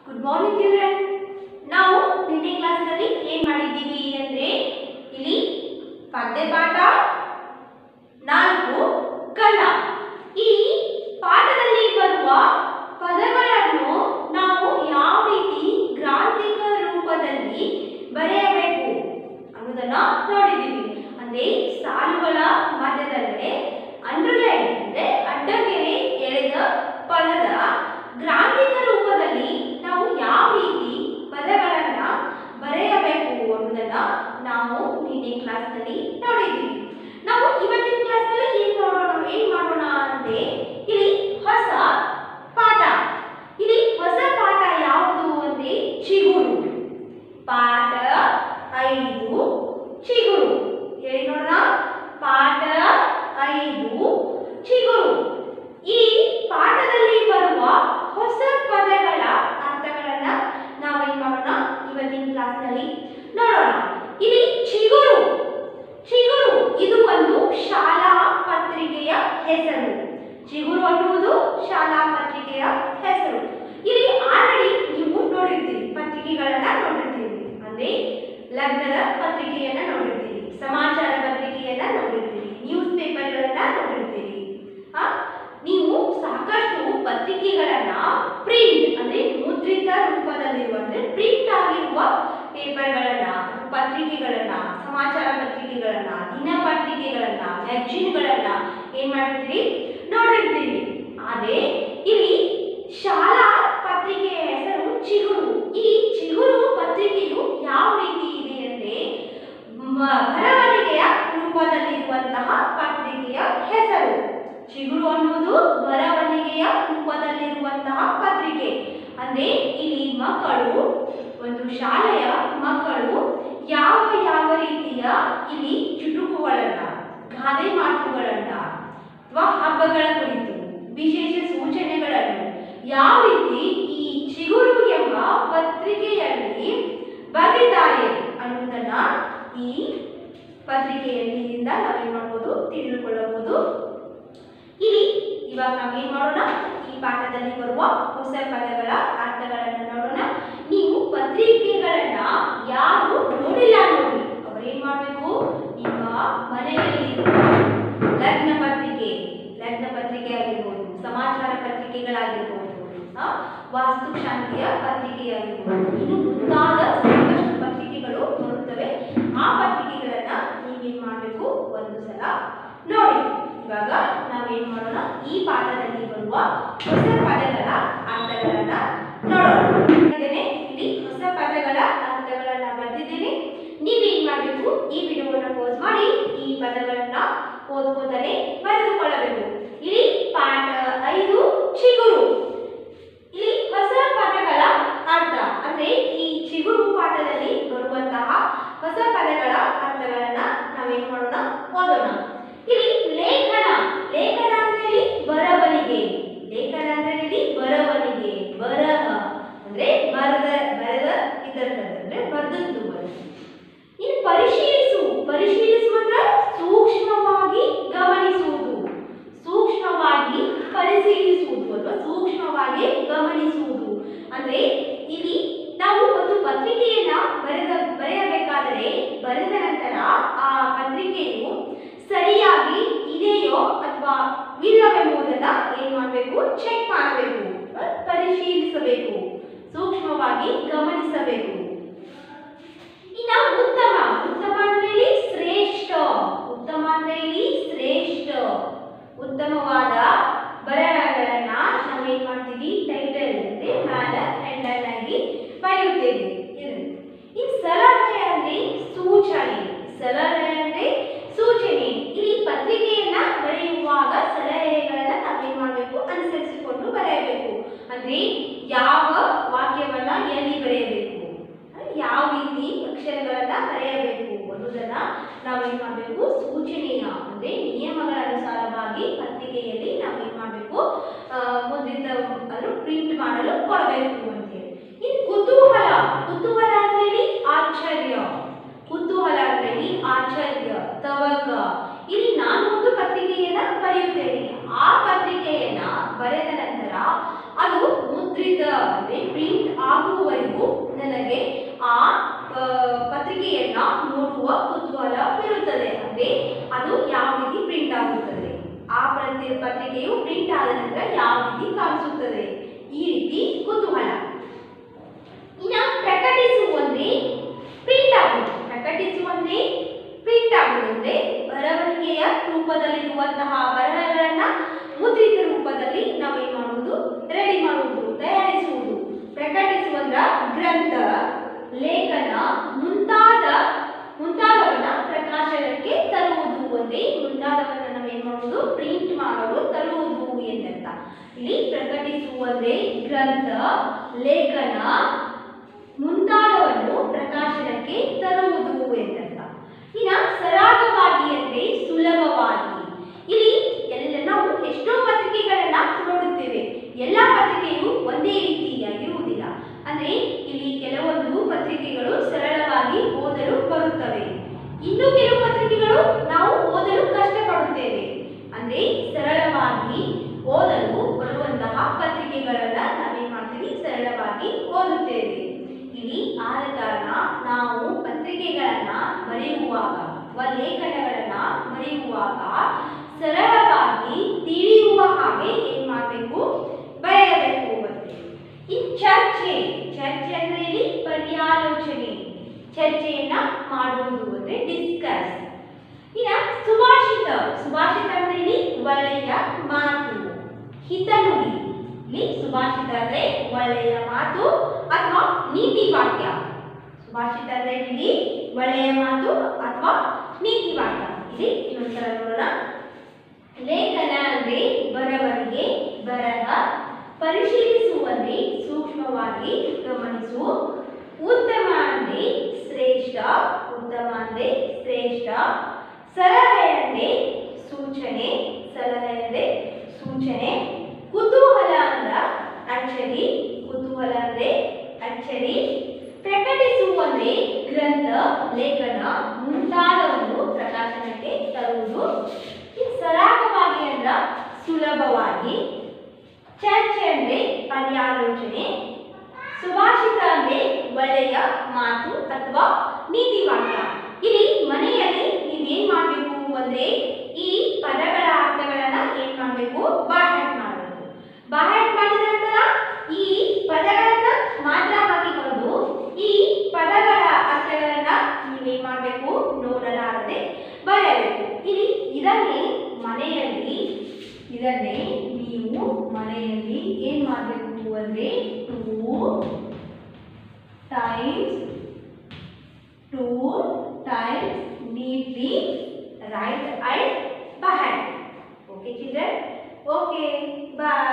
Good morning children ನಾವು ನಿನ್ನೆ ಕ್ಲಾಸ್ನಲ್ಲಿ ಏನ್ ಮಾಡಿದ್ದೀವಿ ಅಂದ್ರೆ ಇಲ್ಲಿ ಪದ್ಯ ಪಾಠ ನಾಲ್ಕು ಕಲ ಈ ಪಾಠದಲ್ಲಿ ಬರುವ ಪದಗಳನ್ನು ನಾವು ಯಾವ ರೀತಿ ಗ್ರಾಂಥಿಕ ರೂಪದಲ್ಲಿ ಬರೆಯಬೇಕು ಅನ್ನೋದನ್ನ ನೋಡಿದ್ದೀವಿ ಅಂದ್ರೆ ಸಾಲುಗಳ ಮಧ್ಯದಲ್ಲೇ ಅಂಡರ್ಲೈನ್ ಅಂದ್ರೆ ಅಡ್ಡಗೆರೆ ಎಳೆದ ಪದದ ಗ್ರಾಂಥಿಕ ರೂಪದಲ್ಲಿ ನಾವು ಯಾವ ರೀತಿ ಪದಗಳನ್ನ ಬರೆಯಬೇಕು ಅನ್ನೋದನ್ನ ನಾವು ನಿನ್ನೆ ಕ್ಲಾಸ್ನಲ್ಲಿ ನೋಡಿದ್ದೀವಿ ನಾವು ಇವತ್ತಿನ ಕ್ಲಾಸ್ನಲ್ಲಿ ಏನ್ ಮಾಡೋಣ ಏನ್ ಮಾಡೋಣ ಅಂದ್ರೆ ಇಲ್ಲಿ ಹೊಸ ಪಾಠ ಇಲ್ಲಿ ಹೊಸ ಪಾಠ ಯಾವುದು ಅಂದ್ರೆ ಚಿಗುರು ಪಾಠ ಐದು ಚಿಗುರು ಹೇಳಿ ನೋಡೋಣ ಪಾಠ ಐದು ಚಿಗುರು ಈ ಪಾಠದಲ್ಲಿ ಬರುವ ಹೊಸ ಪದಗಳ ಅರ್ಥಗಳನ್ನ ನಾವೇನ್ ಮಾಡೋಣ ಇವತ್ತಿನ ಕ್ಲಾಸ್ನಲ್ಲಿ ನೋಡೋಣ ಇಲ್ಲಿ ಚಿಗುರು ಚಿಗುರು ಇದು ಒಂದು ಶಾಲಾ ಪತ್ರಿಕೆಯ ಹೆಸರು ಚಿಗುರು ಅನ್ನುವುದು ಶಾಲಾ ಪತ್ರಿಕೆಯ ಹೆಸರು ಇಲ್ಲಿ ಆಲ್ರೆಡಿ ನೀವು ನೋಡಿರ್ತೀರಿ ಪತ್ರಿಕೆಗಳನ್ನ ನೋಡಿರ್ತೀರಿ ಅಂದ್ರೆ ಲಗ್ನದ ಪತ್ರಿಕೆಯನ್ನ ನೋಡಿರ್ತೀರಿ ಸಮಾಚಾರ ಪತ್ರಿಕೆಯನ್ನ ನೋಡಿರ್ತೀರಿ ನ್ಯೂಸ್ ಪೇಪರ್ಗಳನ್ನ ನೋಡಿರ್ತೀರಿ ಆ ನೀವು ಸಾಕಷ್ಟು ಪತ್ರಿಕೆಗಳನ್ನ ಪ್ರಿಂಟ್ ಅಂದ್ರೆ ಮುದ್ರಿತ ರೂಪದಲ್ಲಿರುವ ಅಂದ್ರೆ ಪ್ರಿಂಟ್ ಆಗಿರುವ ಪೇಪರ್ಗಳನ್ನ ಪತ್ರಿಕೆಗಳನ್ನ ಸಮಾಚಾರ ಪತ್ರಿಕೆಗಳನ್ನ ದಿನಪತ್ರಿಕೆಗಳನ್ನ ಮ್ಯಾಗಜಿನ್ಗಳನ್ನ ಏನ್ ಮಾಡಿರ್ತೀರಿ ನೋಡಿರ್ತೀರಿ ಆದ್ರೆ ಇಲ್ಲಿ ಶಾಲಾ ಪತ್ರಿಕೆಯ ಹೆಸರು ಚಿಗುರು ಈ ಚಿಗುರು ಪತ್ರಿಕೆಯು ಯಾವ ರೀತಿ ಇದೆ ಅಂದ್ರೆ ಮ- ಬರವಣಿಗೆಯ ರೂಪದಲ್ಲಿರುವಂತಹ ಪತ್ರಿಕೆಯ ಹೆಸರು ಚಿಗುರು ಅನ್ನುವುದು ಬರವಣಿಗೆಯ ರೂಪದಲ್ಲಿರುವಂತಹ ಪತ್ರಿಕೆ ಅಂದ್ರೆ ಇಲ್ಲಿ ಮಕ್ಕಳು ಒಂದು ಶಾಲೆಯ ಮಕ್ಕಳು ಯಾವ ಯಾವ ರೀತಿಯ ಇಲ್ಲಿ ಚುಟುಕುಗಳನ್ನ ಗಾದೆ ಮಾತುಗಳನ್ನ ಅಥವಾ ಹಬ್ಬಗಳ ಕುರಿತು ವಿಶೇಷ ಸೂಚನೆಗಳನ್ನು ಯಾವ ರೀತಿ ಈ ಚಿಗುರು ಎಂಬ ಪತ್ರಿಕೆಯಲ್ಲಿ ಬರೆದಿದ್ದಾರೆ ಅನ್ನೋದನ್ನ ಈ ಪತ್ರಿಕೆಯಲ್ಲಿಂದ ನಾವೇನ್ ಮಾಡ್ಬೋದು ತಿಳಿದುಕೊಳ್ಳಬಹುದು ಇಲ್ಲಿ ಇವಾಗ ನಾವೇನ್ ಮಾಡೋಣ ಈ ಪಾಠದಲ್ಲಿ ಬರುವ ಹೊಸ ಪದಗಳ ಅರ್ಥಗಳನ್ನ ನೋಡೋಣ ನೀವು ಪತ್ರಿಕೆಗಳನ್ನ ಯಾರು ನೋಡಿಲ್ಲ ನೋಡಿ ಅವ್ರೇನ್ ಮಾಡ್ಬೇಕು ನಿಮ್ಮ ಮನೆಯಲ್ಲಿ ಲಗ್ನ ಪತ್ರಿಕೆ ಲಗ್ನ ಪತ್ರಿಕೆ ಆಗಿರ್ಬೋದು ಸಮಾಚಾರ ಪತ್ರಿಕೆಗಳಾಗಿರ್ಬೋದು ಆ, ವಾಸ್ತುಶಾಂತಿಯ ಪತ್ರಿಕೆಯಾಗಿರ್ಬೋದು ಇನ್ನು ಮುಂತಾದ ಸಾಕಷ್ಟು ಪತ್ರಿಕೆಗಳು ಬರುತ್ತವೆ ಆ ಪತ್ರಿಕೆಗಳನ್ನ ನೀವೇನ್ ಮಾಡಬೇಕು ಒಂದು ಸಲ ನೋಡಿ ಇವಾಗ ನಾವೇನ್ ಮಾಡೋಣ ಈ ಪಾಠದಲ್ಲಿ ಬರುವ ಹೊಸ ಪದಗಳ ಅರ್ಥಗಳನ್ನ ನೋಡೋಣ ಇದ್ದೇನೆ ಇಲ್ಲಿ ಹೊಸ ಪದಗಳ ಅರ್ಥಗಳನ್ನ ಬರೆದಿದ್ದೇನೆ ನೀವೇನ್ ಮಾಡಬೇಕು ಈ ವಿಡಿಯೋವನ್ನ ಪೋಸ್ ಮಾಡಿ ಈ ಪದಗಳನ್ನ ಓದ್ಕೋತಾನೆ ಬರೆದುಕೊಳ್ಳಬೇಕು ಇಲ್ಲಿ ಪಾಠ ಐದು ಚಿಗುರು ಇಲ್ಲಿ ಹೊಸ ಪದಗಳ ಅರ್ಥ ಅಂದ್ರೆ ಈ ಚಿಗುರು ಪಾಠದಲ್ಲಿ ಬರುವಂತಹ ಹೊಸ ಪದಗಳ ಅರ್ಥಗಳನ್ನ ನಾವೇನ್ ಮಾಡೋಣ ಓದೋಣ ಇಲ್ಲಿ ಲೇಖನ ಲೇಖನ ಅಂದ್ರೆ ಇಲ್ಲಿ ಬರವಣಿಗೆ ಲೇಖನ ಅಂದ್ರೆ ಇಲ್ಲಿ ಬರವಣಿಗೆ ಬರಹ ಅಂದ್ರೆ ಬರೆದ ಬರೆದ ಇದರ್ತದೆ ಅಂದ್ರೆ ಬರೆದದ್ದು ಬರಹ. ಇನ್ನು ಪರಿಶೀಲಿಸು ಪರಿಶೀಲಿಸು ಅಂದ್ರೆ ಸೂಕ್ಷ್ಮವಾಗಿ ಗಮನಿಸುವುದು ಸೂಕ್ಷ್ಮವಾಗಿ ಪರಿಶೀಲಿಸುವುದು ಅಥವಾ ಸೂಕ್ಷ್ಮವಾಗಿ ಗಮನಿಸುವುದು ಅಂದ್ರೆ ಇಲ್ಲಿ ನಾವು ಒಂದು ಪತ್ರಿಕೆಯನ್ನ ಬರೆದ ಬರೆಯಬೇಕಾದರೆ ಬರೆದ ನಂತರ ಆ ಪತ್ರಿಕೆಯು ಸರಿಯಾಗಿ ಇದೆಯೋ ಅಥವಾ ಇಲ್ಲವೆಂಬುದನ್ನ ಏನ್ ಮಾಡಬೇಕು ಚೆಕ್ ಮಾಡಬೇಕು ಅಹ್, ಪರಿಶೀಲಿಸಬೇಕು ಸೂಕ್ಷ್ಮವಾಗಿ ಗಮನಿಸಬೇಕು ಇನ್ನ ಉತ್ತಮ ಉತ್ತಮ ಅಂದ್ರೆ ಇಲ್ಲಿ ಶ್ರೇಷ್ಠ ಉತ್ತಮ ಅಂದ್ರೆ ಇಲ್ಲಿ ಶ್ರೇಷ್ಠ ಉತ್ತಮವಾದ ಬರಹಗಳನ್ನ ನಾವೇನ್ ಮಾಡ್ತೀವಿ ಟೈಟಲ್ ಅಂದ್ರೆ ಮ್ಯಾಲ ಹೆಡ್ಲೈನ್ ಆಗಿ ಬರೆಯುತ್ತೇವೆ ಇದು. ಈ ಸಲಹೆ ಅಂದ್ರೆ ಸೂಚನೆ ಸಲಹೆ ಅಂದ್ರೆ ಸೂಚನೆ ಇಲ್ಲಿ ಪತ್ರಿಕೆಯನ್ನ ಬರೆಯುವಾಗ ಸಲಹೆಗಳನ್ನ ನಾವೇನ್ ಮಾಡಬೇಕು ಅನುಸರಿಸಿಕೊಂಡು ಬರೆಯಬೇಕು ಅಂದ್ರೆ ಯಾವ ವಾಕ್ಯವನ್ನ ಎಲ್ಲಿ ಬರೆಯಬೇಕು ಯಾವ ರೀತಿ ಅಕ್ಷರಗಳನ್ನ ಬರೆಯಬೇಕು ಅನ್ನೋದನ್ನ ನಾವೇನ್ ಮಾಡಬೇಕು ಸೂಚನೆಯ ಅಂದ್ರೆ ನಿಯಮಗಳ ಅನುಸಾರವಾಗಿ ಪತ್ರಿಕೆಯಲ್ಲಿ ನಾವೇನ್ ಮಾಡಬೇಕು ಮುದ್ರಿತ ಅದು ಪ್ರಿಂಟ್ ಮಾಡಲು ಕೊಡಬೇಕು ಅಂತೇಳಿ ಇನ್ನು ಕುತೂಹಲ ಕುತೂಹಲ ಅಂದ್ರೆ ಇಲ್ಲಿ ಆಶ್ಚರ್ಯ ಕುತೂಹಲ ಅಂದ್ರೆ ಇಲ್ಲಿ ಆಶ್ಚರ್ಯ ತವಕ ಇಲ್ಲಿ ನಾನು ಒಂದು ಪತ್ರಿಕೆಯನ್ನ ಬರೆಯುತ್ತೇನೆ ಆ ಪತ್ರಿಕೆಯನ್ನ ಬರೆದ ನಂತರ ಅದು ಮುದ್ರಿತ ಅಂದ್ರೆ ಪ್ರಿಂಟ್ ಆಗ ಪತ್ರಿ- ಪತ್ರಿಕೆಯು ಪ್ರಿಂಟ್ ಆದ ನಂತರ ಯಾವ ರೀತಿ ಕಾಣಿಸುತ್ತದೆ ಈ ರೀತಿ ಕುತೂಹಲ ಇನ್ನ ಪ್ರಕಟಿಸುವಂದ್ರೆ ಪ್ರಿಂಟ್ ಆಗುವುದು ಪ್ರಕಟಿಸುವಂದ್ರೆ ಪ್ರಿಂಟ್ ಆಗುವುದು ಅಂದ್ರೆ ಬರವಣಿಗೆಯ ರೂಪದಲ್ಲಿರುವಂತಹ ಬರಹಗಳನ್ನ ಮುದ್ರಿತ ರೂಪದಲ್ಲಿ ನಾವೇನ್ ಮಾಡುವುದು ರೆಡಿ ಮಾಡುವುದು ತಯಾರಿಸುವುದು ಪ್ರಕಟಿಸುವಂದ್ರ ಗ್ರಂಥ ಲೇಖನ ಮುಂತಾದ ಮುಂತಾದವನ್ನ ಪ್ರಕಾಶನಕ್ಕೆ ತರುವುದು ಅಂದ್ರೆ ಮುಂತಾದವನ್ನ ನಾವೇನ್ ಮಾಡುವುದು ಪ್ರಿಂಟ್ ಮಾಡಲು ತರುವುದು ಎಂದರ್ಥ ಇಲ್ಲಿ ಪ್ರಕಟಿಸುವಂದ್ರೆ ಗ್ರಂಥ ಲೇಖನ ಮುಂತಾದವನ್ನು ಪ್ರಕಾಶನಕ್ಕೆ ತರುವುದು ಎಂದರ್ಥ ಇನ್ನ ಸರಾಗವಾಗಿ ಅಂದ್ರೆ ಸುಲಭವಾಗಿ ಇಲ್ಲಿ ಎಲ್ಲ ನಾವು ಎಷ್ಟೋ ಪತ್ರಿಕೆಗಳನ್ನ ನೋಡುತ್ತೇವೆ ಎಲ್ಲ ಪತ್ರಿಕೆಯು ಒಂದೇ ರೀತಿಯಾಗಿರುವುದಿಲ್ಲ ಅಂದ್ರೆ ಇಲ್ಲಿ ಕೆಲವೊಂದು ಪತ್ರಿಕೆಗಳು ಸರಳವಾಗಿ ಓದಲು ಬರುತ್ತವೆ ಇನ್ನು ಕೆಲವು ಪತ್ರಿಕೆಗಳು ನಾವು ಓದಲು ಕಷ್ಟಪಡುತ್ತೇವೆ ಅಂದ್ರೆ ಸರಳವಾಗಿ ಓದಲು ಬರುವಂತಹ ಪತ್ರಿಕೆಗಳನ್ನ ನಾವೇನ್ ಮಾಡ್ತೀವಿ ಸರಳವಾಗಿ ಓದುತ್ತೇವೆ ಇಲ್ಲಿ ಆದ ಕಾರಣ ನಾವು ಪತ್ರಿಕೆಗಳನ್ನ ಬರೆಯುವಾಗ ಅಥವಾ ಲೇಖನಗಳನ್ನ ಬರೆಯುವಾಗ ಸರಳವಾಗಿ ತಿಳಿಯುವ ಹಾಗೆ ಏನ್ ಮಾಡಬೇಕು ಬರೆಯಬೇಕು ಮತ್ತೆ ಈ ಚರ್ಚೆ ಚರ್ಚೆ ಅಂದ್ರೆ ಇಲ್ಲಿ ಪರ್ಯಾಲೋಚನೆ ಚರ್ಚೆಯನ್ನ ಮಾಡುವುದು ಅಂದ್ರೆ ಡಿಸ್ಕಸ್ ಇನ್ನ ಸುಭಾಷಿತ ಸುಭಾಷಿತ ಅಂದ್ರೆ ಇಲ್ಲಿ ಒಳ್ಳೆಯ ಮಾತು ಹಿತನುಡಿ ಇಲ್ಲಿ ಸುಭಾಷಿತ ಅಂದ್ರೆ ಒಳ್ಳೆಯ ಮಾತು ಅಥವಾ ನೀತಿ ವಾಕ್ಯ ಸುಭಾಷಿತ ಅಂದ್ರೆ ಇಲ್ಲಿ ಒಳ್ಳೆಯ ಮಾತು ಅಥವಾ ನೀತಿ ವಾಕ್ಯ ಇಲ್ಲಿ ಇನ್ನೊಂದ್ಸಲ ನೋಡೋಣ ಲೇಖನ ಅಂದ್ರೆ ಬರವಣಿಗೆ ಬರಹ ಪರಿಶೀಲಿಸುವಲ್ಲಿ ಸೂಕ್ಷ್ಮವಾಗಿ ಗಮನಿಸು ಉತ್ತಮ ಅಂದ್ರೆ ಶ್ರೇಷ್ಠ ಉತ್ತಮ ಅಂದ್ರೆ ಶ್ರೇಷ್ಠ ಸಲಹೆ ಅಂದ್ರೆ ಸೂಚನೆ ಸಲಹೆ ಅಂದ್ರೆ ಸೂಚನೆ ಕುತೂಹಲ ಅಂದ್ರ ಅಚ್ಚರಿ ಕುತೂಹಲ ಅಂದ್ರೆ ಅಚ್ಚರಿ ಪ್ರಕಟಿಸುವಂದ್ರೆ ಗ್ರಂಥ ಲೇಖನ ಮುಂತಾದವನ್ನು ಪ್ರಕಾಶನಕ್ಕೆ ತರುವುದು ಈ ಸರಾಗವಾಗಿ ಅಂದ್ರ ಸುಲಭವಾಗಿ ಚರ್ಚೆ ಅಂದ್ರೆ ಪರ್ಯಾಲೋಚನೆ ಸುಭಾಷಿತ ಅಂದ್ರೆ ಒಳ್ಳೆಯ ಮಾತು ಅಥವಾ ನೀತಿ ವಾಕ್ಯ ಇಲ್ಲಿ ಮನೆಯಲ್ಲಿ ನೀವೇನ್ ಮಾಡಬೇಕು ಅಂದ್ರೆ ಈ ಪದಗಳ ಅರ್ಥಗಳನ್ನ ಏನ್ ಮಾಡಬೇಕು ಬಾಹ್ಯಾಟ್ ಮಾಡಬೇಕು ಬಾಹ್ಯಾಟ್ ಮಾಡಿದ ನಂತರ ಈ ಪದಗಳನ್ನ ಮಾತ್ರ ಹಾಕಿಕೊಂಡು ಈ ಪದಗಳ ಅರ್ಥಗಳನ್ನ ನೀವೇನ್ ಮಾಡಬೇಕು ನೋಡಲಾರದೆ ಬರೆಯಬೇಕು ಇಲ್ಲಿ ಇದನ್ನೇ ಮನೆಯಲ್ಲಿ ಇದನ್ನೇ ನೀವು ಮನೆಯಲ್ಲಿ ಏನ್ ಮಾಡಬೇಕು ಅಂದ್ರೆ two times two times neatly right and by hand okay children okay bye